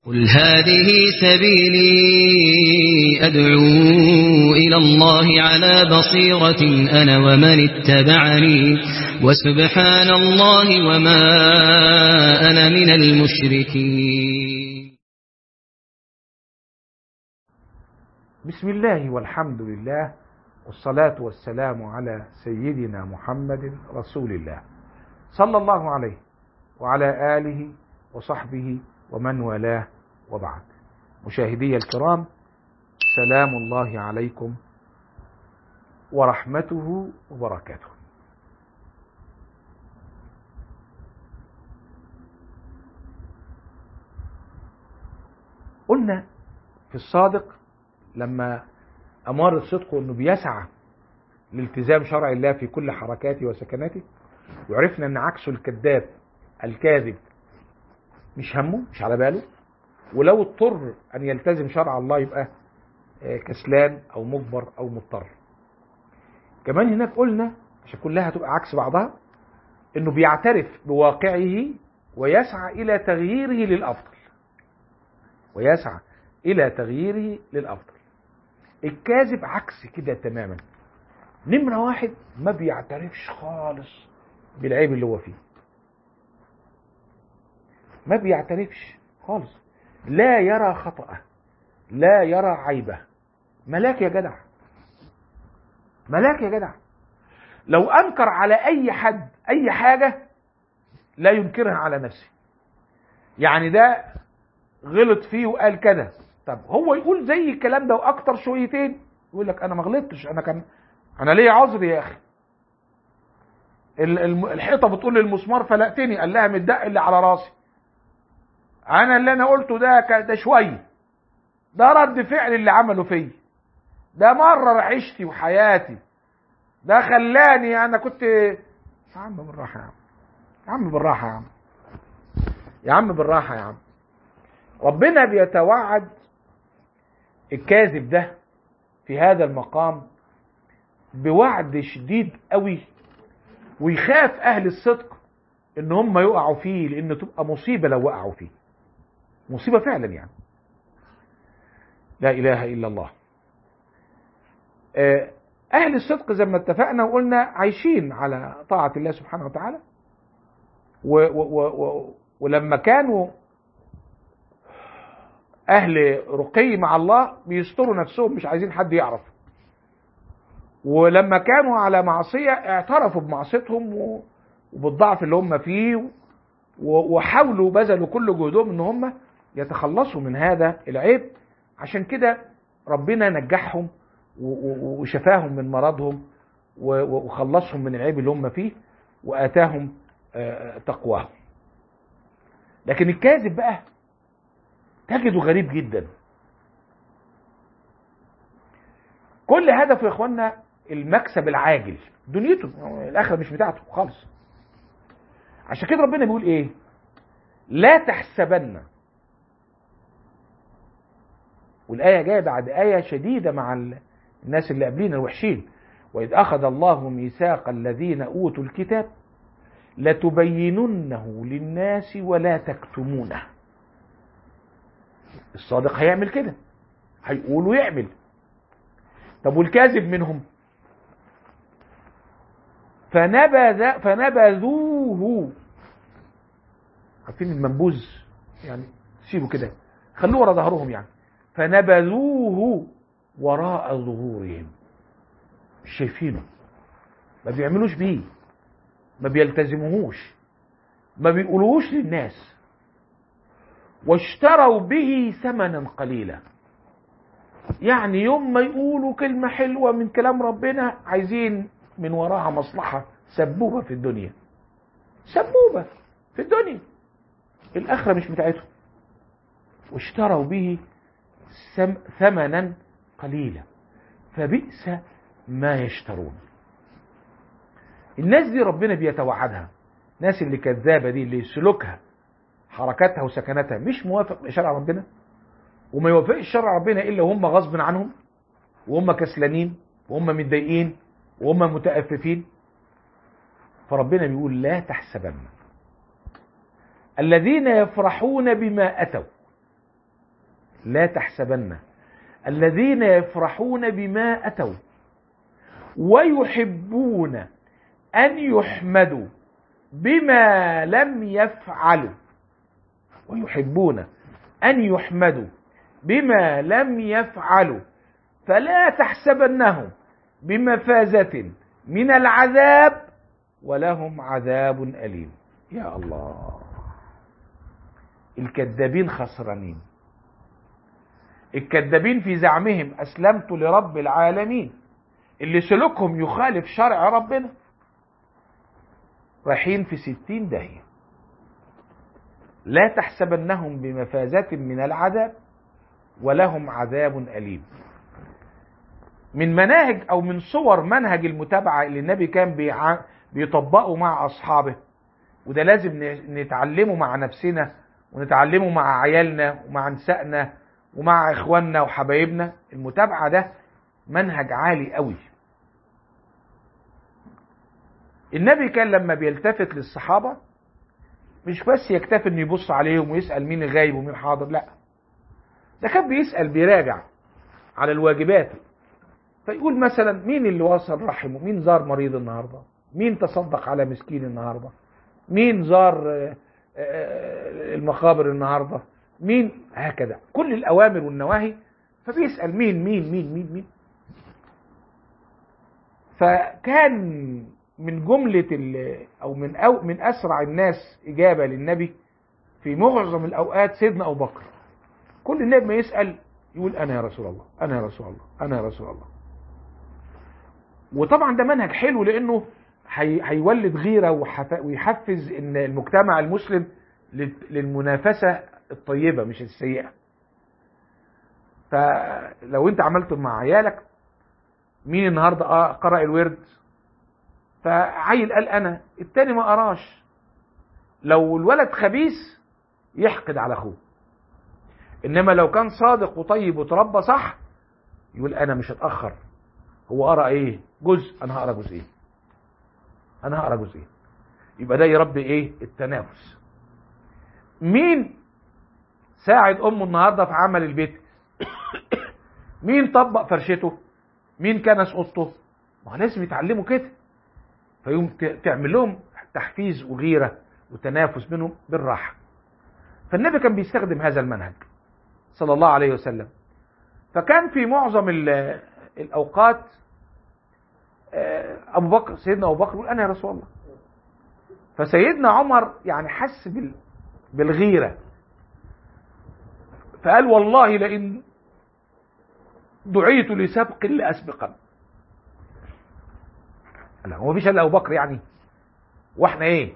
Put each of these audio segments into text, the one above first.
قل هذه سبيلي أدعو إلى الله على بصيرة أنا ومن اتبعني وسبحان الله وما أنا من المشركين بسم الله والحمد لله والصلاة والسلام على سيدنا محمد رسول الله صلى الله عليه وعلى آله وصحبه ومن والاه وبعد مشاهدي الكرام سلام الله عليكم ورحمته وبركاته قلنا في الصادق لما أمار الصدق أنه بيسعى لالتزام شرع الله في كل حركاته وسكناته وعرفنا أن عكسه الكذاب الكاذب مش همه مش على باله ولو اضطر أن يلتزم شرع الله يبقى كسلان أو مجبر أو مضطر كمان هناك قلنا عشان كلها تبقى عكس بعضها انه بيعترف بواقعه ويسعى الى تغييره للافضل ويسعى الى تغييره للافضل الكاذب عكس كده تماما نمرة واحد ما بيعترفش خالص بالعيب اللي هو فيه ما بيعترفش خالص لا يرى خطأه لا يرى عيبه ملاك يا جدع ملاك يا جدع لو انكر على اي حد اي حاجة لا ينكرها على نفسه يعني ده غلط فيه وقال كده طب هو يقول زي الكلام ده واكتر شويتين يقول لك انا ما غلطتش انا كان انا ليا عذر يا اخي الحيطه بتقول للمسمار فلقتني قال لها متدق اللي على راسي انا اللي انا قلته ده ده شويه ده رد فعل اللي عمله فيا ده مرر عيشتي وحياتي ده خلاني انا كنت يا عم بالراحه يا عم يا عم بالراحه يا عم يا عم بالراحه يا عم ربنا بيتوعد الكاذب ده في هذا المقام بوعد شديد قوي ويخاف اهل الصدق ان هم يقعوا فيه لان تبقى مصيبه لو وقعوا فيه مصيبه فعلا يعني لا اله الا الله اهل الصدق زي ما اتفقنا وقلنا عايشين على طاعه الله سبحانه وتعالى و و و ولما كانوا اهل رقي مع الله بيستروا نفسهم مش عايزين حد يعرف ولما كانوا على معصيه اعترفوا بمعصيتهم وبالضعف اللي هم فيه وحاولوا بذلوا كل جهدهم ان هم يتخلصوا من هذا العيب عشان كده ربنا نجحهم وشفاهم من مرضهم وخلصهم من العيب اللي هم فيه واتاهم تقواهم لكن الكاذب بقى تجده غريب جدا كل هدفه يا اخوانا المكسب العاجل دنيته الاخره مش بتاعته خالص عشان كده ربنا بيقول ايه لا تحسبن والايه جايه بعد ايه شديده مع الناس اللي قبلين الوحشين واذ اخذ الله ميثاق الذين اوتوا الكتاب لتبيننه للناس ولا تكتمونه الصادق هيعمل كده هيقول ويعمل طب والكاذب منهم فنبذ فنبذوه عارفين المنبوذ يعني سيبوا كده خلوه ورا ظهرهم يعني فنبذوه وراء ظهورهم مش شايفينه ما بيعملوش بيه ما بيلتزموهوش ما بيقولوهوش للناس واشتروا به ثمنا قليلا يعني يوم ما يقولوا كلمة حلوة من كلام ربنا عايزين من وراها مصلحة سبوبة في الدنيا سبوبة في الدنيا الآخرة مش بتاعتهم واشتروا به ثمنا قليلا فبئس ما يشترون الناس دي ربنا بيتوعدها الناس اللي كذابة دي اللي سلوكها حركاتها وسكناتها مش موافق لشرع ربنا وما يوافقش شرع ربنا الا وهم غصب عنهم وهم كسلانين وهم متضايقين وهم متأففين فربنا بيقول لا تحسبن الذين يفرحون بما أتوا لا تحسبن الذين يفرحون بما أتوا ويحبون أن يحمدوا بما لم يفعلوا ويحبون أن يحمدوا بما لم يفعلوا فلا تحسبنهم بمفازة من العذاب ولهم عذاب أليم يا الله الكذابين خسرانين الكذابين في زعمهم أسلمت لرب العالمين اللي سلوكهم يخالف شرع ربنا رايحين في ستين داهية لا تحسبنهم بمفازة من العذاب ولهم عذاب أليم من مناهج أو من صور منهج المتابعة اللي النبي كان بيع... بيطبقه مع أصحابه وده لازم نتعلمه مع نفسنا ونتعلمه مع عيالنا ومع نسائنا ومع إخواننا وحبايبنا المتابعة ده منهج عالي قوي النبي كان لما بيلتفت للصحابة مش بس يكتفي انه يبص عليهم ويسأل مين غايب ومين حاضر لا ده كان بيسأل بيراجع على الواجبات فيقول مثلا مين اللي وصل رحمه مين زار مريض النهارده مين تصدق على مسكين النهارده مين زار المقابر النهارده مين هكذا كل الاوامر والنواهي فبيسال مين مين مين مين مين فكان من جملة أو من أو من أسرع الناس إجابة للنبي في معظم الأوقات سيدنا أبو بكر كل النبي ما يسأل يقول أنا يا رسول الله أنا يا رسول الله أنا يا رسول الله وطبعا ده منهج حلو لأنه هيولد غيرة ويحفز إن المجتمع المسلم للمنافسة الطيبة مش السيئة فلو أنت عملته مع عيالك مين النهارده قرأ الورد فعيل قال انا التاني ما قراش لو الولد خبيث يحقد على اخوه انما لو كان صادق وطيب وتربى صح يقول انا مش هتاخر هو قرا ايه جزء انا هقرا جزئين انا هقرا جزئين يبقى ده يربي ايه التنافس مين ساعد امه النهارده في عمل البيت مين طبق فرشته مين كنس اوضته ما هو لازم يتعلموا كده فيقوم تعمل لهم تحفيز وغيره وتنافس منهم بالراحه فالنبي كان بيستخدم هذا المنهج صلى الله عليه وسلم فكان في معظم الاوقات ابو بكر سيدنا ابو بكر يقول انا يا رسول الله فسيدنا عمر يعني حس بالغيره فقال والله لئن دعيت لسبق لاسبقن لا هو مفيش الا ابو بكر يعني واحنا ايه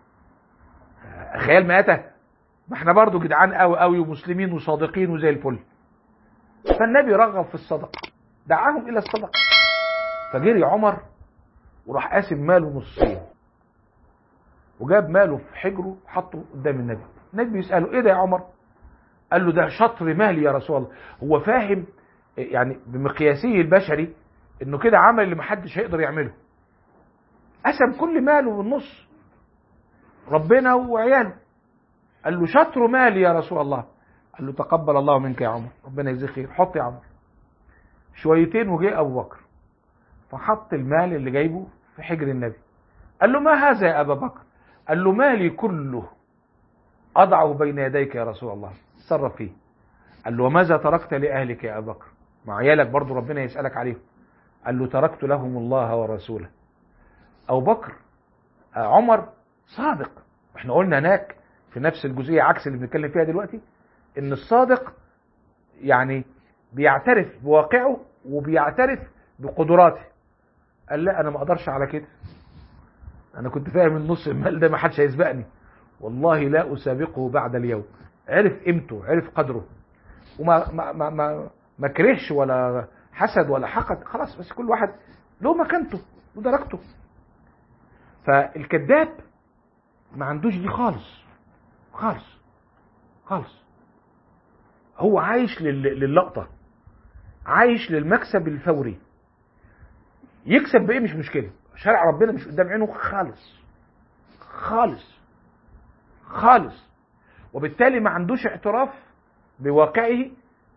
خيال مآتة ما احنا برضو جدعان قوي قوي ومسلمين وصادقين وزي الفل فالنبي رغب في الصدقه دعاهم الى الصدقه فجري عمر وراح قاسم ماله نصين وجاب ماله في حجره وحطه قدام النبي النبي بيساله ايه ده يا عمر قال له ده شطر مالي يا رسول الله هو فاهم يعني بمقياسه البشري انه كده عمل اللي محدش هيقدر يعمله قسم كل ماله بالنص ربنا وعياله قال له شطر مالي يا رسول الله قال له تقبل الله منك يا عمر ربنا يجزيك خير حط يا عمر شويتين وجه ابو بكر فحط المال اللي جايبه في حجر النبي قال له ما هذا يا ابا بكر قال له مالي كله اضعه بين يديك يا رسول الله تصرف فيه قال له وماذا تركت لاهلك يا ابا بكر مع عيالك برضو ربنا يسالك عليهم قال له تركت لهم الله ورسوله ابو بكر عمر صادق احنا قلنا هناك في نفس الجزئيه عكس اللي بنتكلم فيها دلوقتي ان الصادق يعني بيعترف بواقعه وبيعترف بقدراته قال لا انا ما اقدرش على كده انا كنت فاهم النص المال ده ما حدش هيسبقني والله لا اسابقه بعد اليوم عرف قيمته عرف قدره وما ما ما ما, ما كرهش ولا حسد ولا حقد خلاص بس كل واحد له مكانته ودرجته فالكذاب ما عندوش دي خالص خالص خالص هو عايش للقطة عايش للمكسب الفوري يكسب بايه مش مشكلة شرع ربنا مش قدام عينه خالص خالص خالص وبالتالي ما عندوش اعتراف بواقعه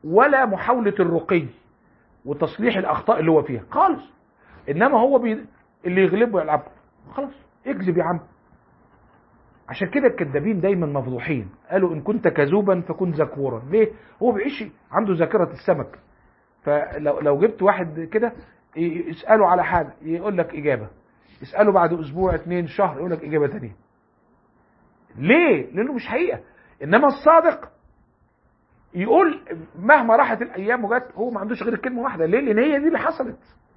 ولا محاولة الرقي وتصليح الأخطاء اللي هو فيها خالص إنما هو بي... اللي يغلبه يلعبه خلاص اكذب يا عم عشان كده الكذابين دايما مفضوحين قالوا إن كنت كذوبا فكن ذكورا ليه هو بيعيش عنده ذاكرة السمك فلو لو جبت واحد كده ي- يسأله على حاجة يقول لك إجابة يسأله بعد أسبوع اتنين شهر يقول لك إجابة تانية ليه؟ لأنه مش حقيقة إنما الصادق يقول مهما راحت الأيام وجت هو ما عندوش غير كلمة واحدة ليه؟ لأن هي دي اللي حصلت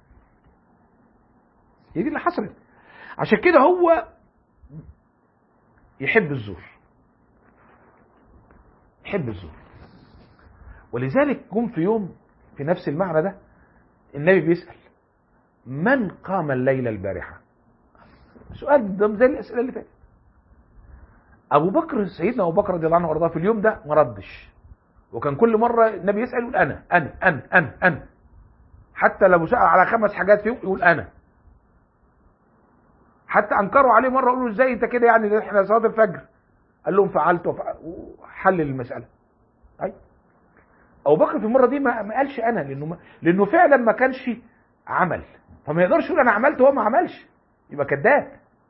هي دي اللي حصلت عشان كده هو يحب الزور يحب الزور ولذلك جم في يوم في نفس المعنى ده النبي بيسأل من قام الليلة البارحة سؤال ده زي الأسئلة اللي فاتت أبو بكر سيدنا أبو بكر رضي الله عنه وأرضاه في اليوم ده ما ردش وكان كل مرة النبي يسأل يقول أنا أنا أنا أنا أنا حتى لو سأل على خمس حاجات فيهم يقول أنا حتى أنكروا عليه مرة قالوا له إزاي أنت كده يعني ده إحنا صلاة الفجر قال لهم فعلت وفعل وحلل المسألة أي أبو بكر في المرة دي ما ما قالش أنا لأنه ما لأنه فعلا ما كانش عمل فما يقدرش يقول أنا عملت وهو ما عملش يبقى كذاب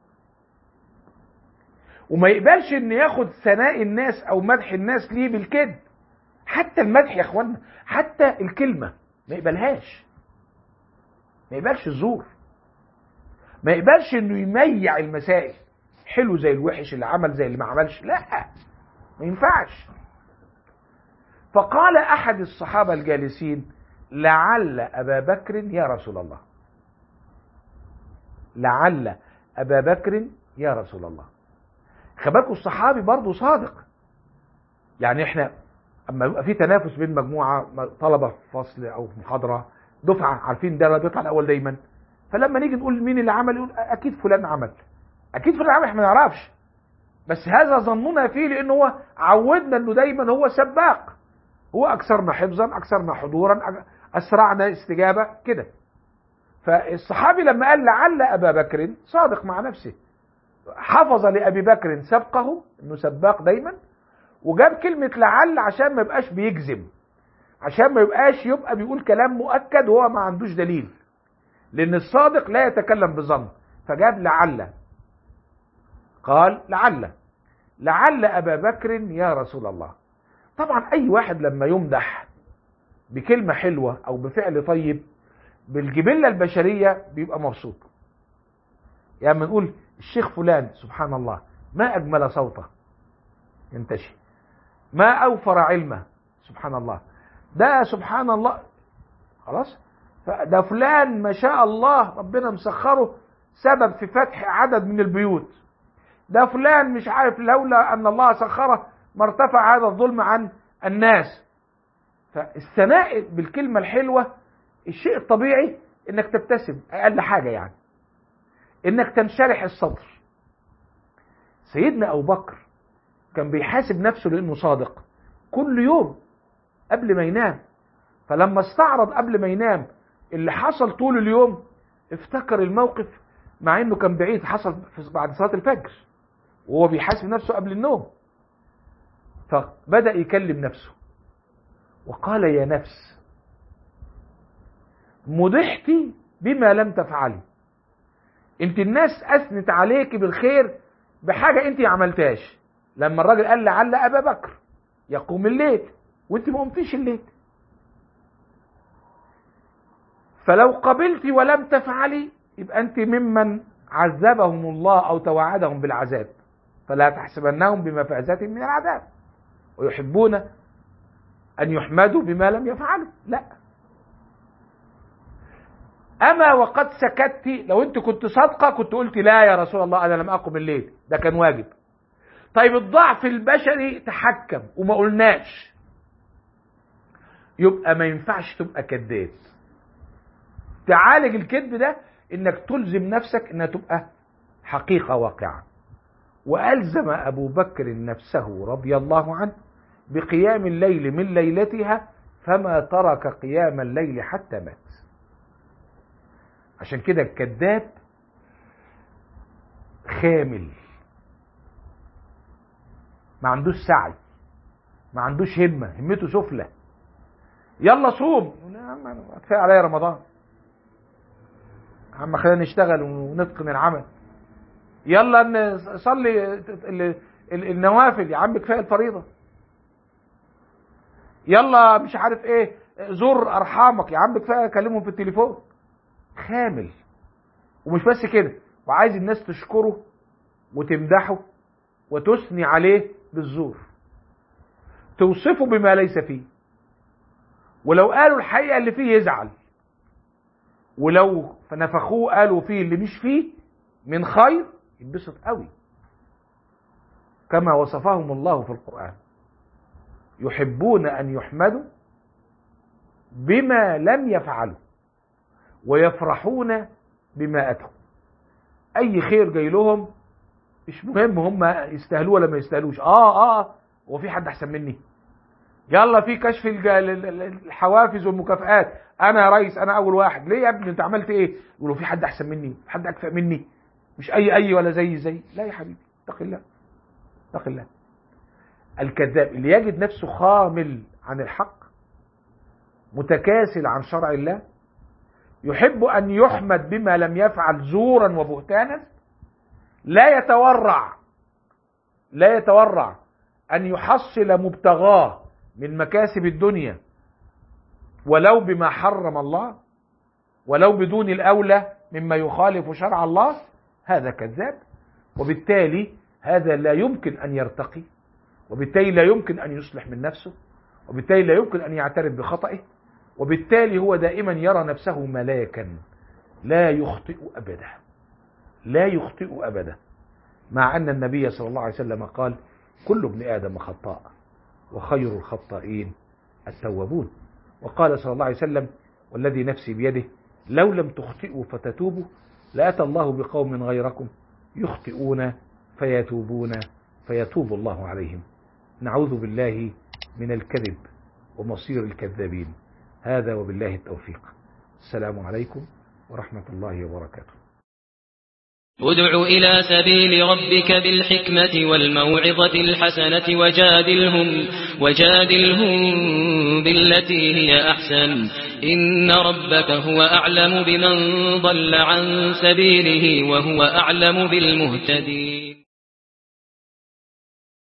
وما يقبلش ان ياخد ثناء الناس او مدح الناس ليه بالكذب حتى المدح يا اخوانا حتى الكلمة ما يقبلهاش ما يقبلش الزور ما يقبلش انه يميع المسائل حلو زي الوحش اللي عمل زي اللي ما عملش لا ما ينفعش فقال احد الصحابة الجالسين لعل ابا بكر يا رسول الله لعل ابا بكر يا رسول الله خباكوا الصحابي برضه صادق يعني احنا اما يبقى في تنافس بين مجموعه طلبه في فصل او في محاضره دفعه عارفين ده اللي بيطلع الاول دايما فلما نيجي نقول مين اللي عمل يقول اكيد فلان عمل اكيد فلان عمل احنا ما نعرفش بس هذا ظننا فيه لان هو عودنا انه دايما هو سباق هو اكثرنا حفظا اكثرنا حضورا اسرعنا استجابه كده فالصحابي لما قال لعل ابا بكر صادق مع نفسه حفظ لأبي بكر سبقه انه سباق دايما وجاب كلمة لعل عشان ما يبقاش بيجزم عشان ما يبقاش يبقى بيقول كلام مؤكد وهو ما عندوش دليل لأن الصادق لا يتكلم بظن فجاب لعل قال لعل لعل أبا بكر يا رسول الله طبعا أي واحد لما يمدح بكلمة حلوة أو بفعل طيب بالجبلة البشرية بيبقى مبسوط يعني نقول الشيخ فلان سبحان الله ما أجمل صوته ينتشي ما أوفر علمه سبحان الله ده سبحان الله خلاص ده فلان ما شاء الله ربنا مسخره سبب في فتح عدد من البيوت ده فلان مش عارف لولا أن الله سخره ما ارتفع هذا الظلم عن الناس فالثناء بالكلمة الحلوة الشيء الطبيعي انك تبتسم اقل حاجة يعني انك تنشرح الصدر سيدنا ابو بكر كان بيحاسب نفسه لانه صادق كل يوم قبل ما ينام فلما استعرض قبل ما ينام اللي حصل طول اليوم افتكر الموقف مع انه كان بعيد حصل بعد صلاة الفجر وهو بيحاسب نفسه قبل النوم فبدأ يكلم نفسه وقال يا نفس مدحتي بما لم تفعلي انت الناس اثنت عليك بالخير بحاجة انت عملتهاش لما الراجل قال لعل ابا بكر يقوم الليل وانت ما قمتيش الليل فلو قبلت ولم تفعلي يبقى انت ممن عذبهم الله او توعدهم بالعذاب فلا تحسبنهم بمفازة من العذاب ويحبون ان يحمدوا بما لم يفعلوا لا اما وقد سكت لو انت كنت صادقة كنت قلت لا يا رسول الله انا لم اقم الليل ده كان واجب طيب الضعف البشري تحكم وما قلناش يبقى ما ينفعش تبقى كذاب تعالج الكذب ده انك تلزم نفسك انها تبقى حقيقة واقعة والزم ابو بكر نفسه رضي الله عنه بقيام الليل من ليلتها فما ترك قيام الليل حتى مات عشان كده الكذاب خامل ما عندوش سعي ما عندوش همة همته سفلى يلا صوم يا عم كفايه عليا رمضان يا عم خلينا نشتغل ونتقن العمل يلا نصلي ال- ال- النوافل يا عم كفايه الفريضه يلا مش عارف ايه زور ارحامك يا عم كفايه كلمهم في التليفون خامل ومش بس كده وعايز الناس تشكره وتمدحه وتثني عليه بالزور توصفه بما ليس فيه ولو قالوا الحقيقه اللي فيه يزعل ولو نفخوه قالوا فيه اللي مش فيه من خير يتبسط قوي كما وصفهم الله في القرآن يحبون أن يحمدوا بما لم يفعلوا ويفرحون بما أتوا أي خير جاي لهم مش مهم هم يستاهلوه ولا ما يستاهلوش اه اه هو في حد احسن مني يلا في كشف الج- ال- ال- الحوافز والمكافآت انا يا ريس انا اول واحد ليه يا ابني انت عملت ايه يقولوا في حد احسن مني في حد اكفأ مني مش اي اي ولا زي زي لا يا حبيبي اتق الله اتق الله الكذاب اللي يجد نفسه خامل عن الحق متكاسل عن شرع الله يحب ان يحمد بما لم يفعل زورا وبهتانا لا يتورع لا يتورع ان يحصل مبتغاه من مكاسب الدنيا ولو بما حرم الله ولو بدون الاولى مما يخالف شرع الله هذا كذاب وبالتالي هذا لا يمكن ان يرتقي وبالتالي لا يمكن ان يصلح من نفسه وبالتالي لا يمكن ان يعترف بخطئه وبالتالي هو دائما يرى نفسه ملاكا لا يخطئ ابدا لا يخطئ ابدا مع ان النبي صلى الله عليه وسلم قال كل ابن ادم خطاء وخير الخطائين التوابون وقال صلى الله عليه وسلم والذي نفسي بيده لو لم تخطئوا فتتوبوا لاتى الله بقوم غيركم يخطئون فيتوبون فيتوب الله عليهم نعوذ بالله من الكذب ومصير الكذابين هذا وبالله التوفيق السلام عليكم ورحمة الله وبركاته ادع إلى سبيل ربك بالحكمة والموعظة الحسنة وجادلهم وجادلهم بالتي هي أحسن إن ربك هو أعلم بمن ضل عن سبيله وهو أعلم بالمهتدين